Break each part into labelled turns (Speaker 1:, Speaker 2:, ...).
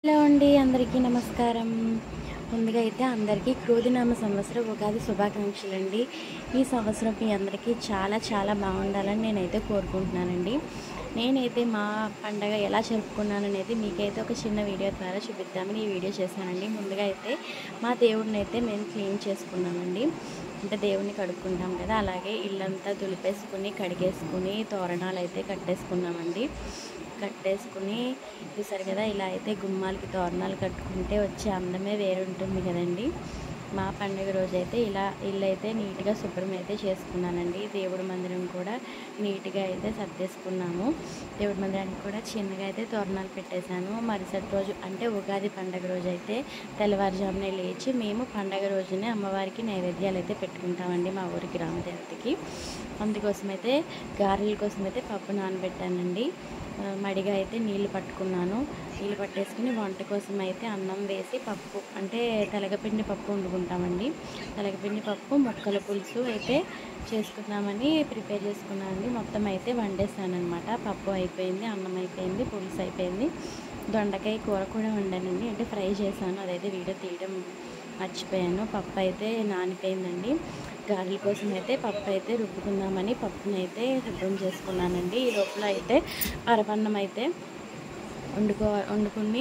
Speaker 1: hello అండి అందరికీ నమస్కారం ముందుగా అయితే అందరికీ క్రోధినామ సంవత్సరం ఉగాది శుభాకాంక్షలు అండి ఈ సంవత్సరం మీ అందరికీ చాలా చాలా బాగుండాలని నేనైతే కోరుకుంటున్నానండి నేనైతే మా పండగ ఎలా జరుపుకున్నాను అనేది మీకైతే ఒక చిన్న వీడియో ద్వారా చూపిద్దామని ఈ వీడియో చేశానండి ముందుగా అయితే మా దేవుడిని అయితే మేము క్లీన్ చేసుకున్నామండి అంటే దేవుడిని కడుక్కుంటాం కదా అలాగే ఇల్లంతా దులిపేసుకుని కడిగేసుకుని తోరణాలు అయితే కట్టేసుకున్నామండి కట్టేసుకుని చూసారు కదా ఇలా అయితే గుమ్మాలకి తోరణాలు కట్టుకుంటే వచ్చే అందమే వేరుంటుంది కదండి మా పండుగ రోజైతే ఇలా ఇల్లు అయితే నీట్గా శుభ్రం అయితే చేసుకున్నానండి దేవుడి మందిరం కూడా నీట్గా అయితే సర్దేసుకున్నాము దేవుడి మందిరానికి కూడా చిన్నగా అయితే తోరణాలు పెట్టేశాను మరుసటి రోజు అంటే ఉగాది పండుగ రోజు అయితే తెల్లవారుజామునే లేచి మేము పండగ రోజునే అమ్మవారికి నైవేద్యాలు అయితే పెట్టుకుంటామండి మా ఊరి గ్రామదేవతకి అందుకోసం అయితే గారెల కోసం అయితే పప్పు నానబెట్టానండి ఆ, మడిగా అయితే నీళ్లు పట్టుకున్నాను నీళ్ళు పట్టేసుకుని వంట కోసం అయితే అన్నం వేసి పప్పు అంటే తెలగపిండి పప్పు వండుకుంటామండి తెలగపిండి పప్పు ముక్కల పులుసు అయితే చేసుకుందామని ప్రిపేర్ చేసుకున్నానండి మొత్తం అయితే వండేసాను అనమాట పప్పు అయిపోయింది అన్నం అయిపోయింది పులుసు అయిపోయింది దొండకాయ కూర కూడా వండానండి అంటే ఫ్రై చేశాను అదైతే వీడియో తీయడం మర్చిపోయాను పప్పు అయితే నానిపోయిందండి గారెల కోసం అయితే పప్పు అయితే రుబ్బుకుందామని పప్పుని అయితే సిద్ధం చేసుకున్నానండి ఈ లోపల అయితే పరపన్నం అయితే వండుకో వండుకుని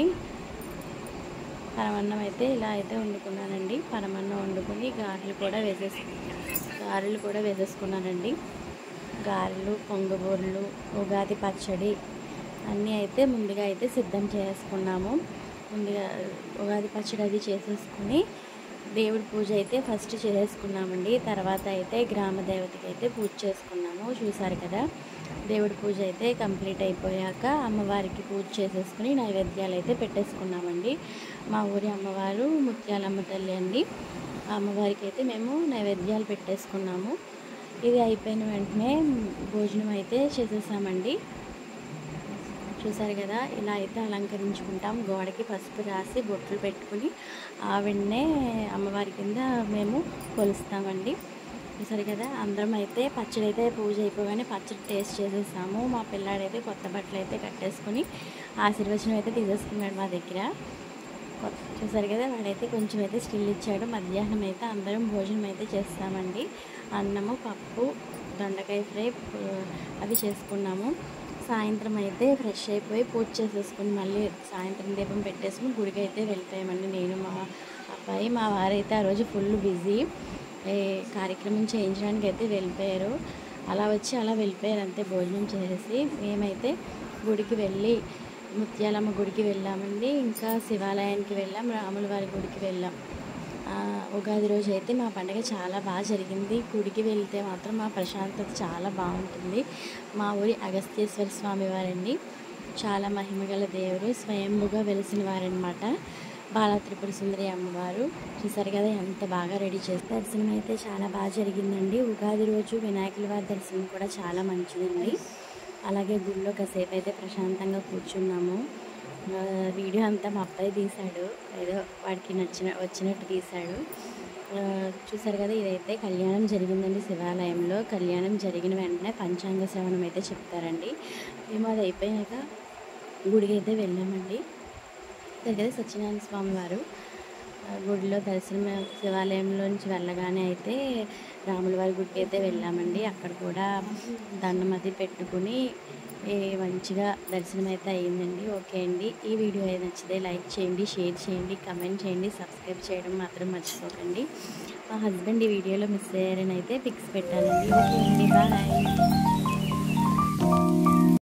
Speaker 1: పరమన్నం అయితే ఇలా అయితే వండుకున్నానండి పరమన్నం వండుకుని గారెలు కూడా వేసేసు గారెలు కూడా వేసేసుకున్నానండి గారెలు పొంగబూరలు ఉగాది పచ్చడి అన్నీ అయితే ముందుగా అయితే సిద్ధం చేసుకున్నాము ముందుగా ఉగాది పచ్చడి అది చేసేసుకుని దేవుడి పూజ అయితే ఫస్ట్ చేసుకున్నామండి తర్వాత అయితే గ్రామ దేవతకి అయితే పూజ చేసుకున్నాము చూసారు కదా దేవుడి పూజ అయితే కంప్లీట్ అయిపోయాక అమ్మవారికి పూజ చేసేసుకుని నైవేద్యాలు అయితే పెట్టేసుకున్నామండి మా ఊరి అమ్మవారు ముత్యాలమ్మ తల్లి అండి ఆ అమ్మవారికి అయితే మేము నైవేద్యాలు పెట్టేసుకున్నాము ఇది అయిపోయిన వెంటనే భోజనం అయితే చేసేసామండి చూసారు కదా ఇలా అయితే అలంకరించుకుంటాం గోడకి పసుపు రాసి బొట్లు పెట్టుకుని ఆవిడనే అమ్మవారి కింద మేము కొలుస్తామండి చూసారు కదా అందరం అయితే పచ్చడి అయితే పూజ అయిపోగానే పచ్చడి టేస్ట్ చేసేసాము మా పిల్లాడైతే కొత్త బట్టలు అయితే కట్టేసుకుని ఆశీర్వచనం అయితే తీసేసుకున్నాడు మా దగ్గర కొత్త చూసారు కదా వాడైతే కొంచెం అయితే స్టిల్ ఇచ్చాడు మధ్యాహ్నం అయితే అందరం భోజనం అయితే చేస్తామండి అన్నము పప్పు దొండకాయ ఫ్రై పు- అవి చేసుకున్నాము సాయంత్రం అయితే ఫ్రెష్ అయిపోయి పూజ చేసేసుకుని మళ్ళీ సాయంత్రం దీపం పెట్టేసుకుని గుడికి అయితే వెళ్ళిపోయామండి నేను మా అబ్బాయి మా వారైతే ఆ రోజు ఫుల్ బిజీ ఏ కార్యక్రమం చేయించడానికి అయితే వెళ్ళిపోయారు అలా వచ్చి అలా వెళ్ళిపోయారు అంతే భోజనం చేసేసి మేమైతే గుడికి వెళ్ళి ముత్యాలమ్మ గుడికి వెళ్ళామండి ఇంకా శివాలయానికి వెళ్ళాం రాముల వారి గుడికి వెళ్ళాం ఆ, ఉగాది రోజు అయితే మా పండుగ చాలా బాగా జరిగింది గుడికి వెళ్తే మాత్రం మా ప్రశాంతత చాలా బాగుంటుంది మా ఊరి అగస్త్యేశ్వర స్వామి వారండి చాలా మహిమగల దేవుడు స్వయంభుగా వెలిసిన వారనమాట బాలా త్రిపుర సుందరి అమ్మవారు చూసారు కదా ఎంత బాగా రెడీ చేస్తే దర్శనం అయితే చాలా బాగా జరిగిందండి ఉగాది రోజు వినాయకుల వారి దర్శనం కూడా చాలా మంచిదండి అలాగే గుళ్ళో కాసేపు అయితే ప్రశాంతంగా కూర్చున్నాము ఆ, వీడియో అంతా మా అబ్బాయి తీశాడు ఏదో వాడికి నచ్చిన వచ్చినట్టు తీశాడు ఆ, చూసారు కదా ఇదైతే కళ్యాణం జరిగిందండి శివాలయంలో కళ్యాణం జరిగిన వెంటనే పంచాంగ శ్రవణం అయితే చెప్తారండి మేము అది అయిపోయాక గుడికి అయితే వెళ్ళామండి దగ్గర సత్యనారాయణ స్వామి వారు ఆ, గుడిలో దర్శనం శివాలయంలో నుంచి వెళ్ళగానే అయితే రాముల వారి గుడికి అయితే వెళ్ళామండి అక్కడ కూడా దండం అది పెట్టుకుని ఏ మంచిగా దర్శనం అయితే అయ్యిందండి ఓకే అండి ఈ వీడియో అయితే నచ్చితే లైక్ చేయండి షేర్ చేయండి కమెంట్ చేయండి సబ్స్క్రైబ్ చేయడం మాత్రం మర్చిపోకండి మా హస్బెండ్ ఈ వీడియోలో మిస్ అయ్యారని అయితే పిక్స్ పెట్టానండి ఓకే అండి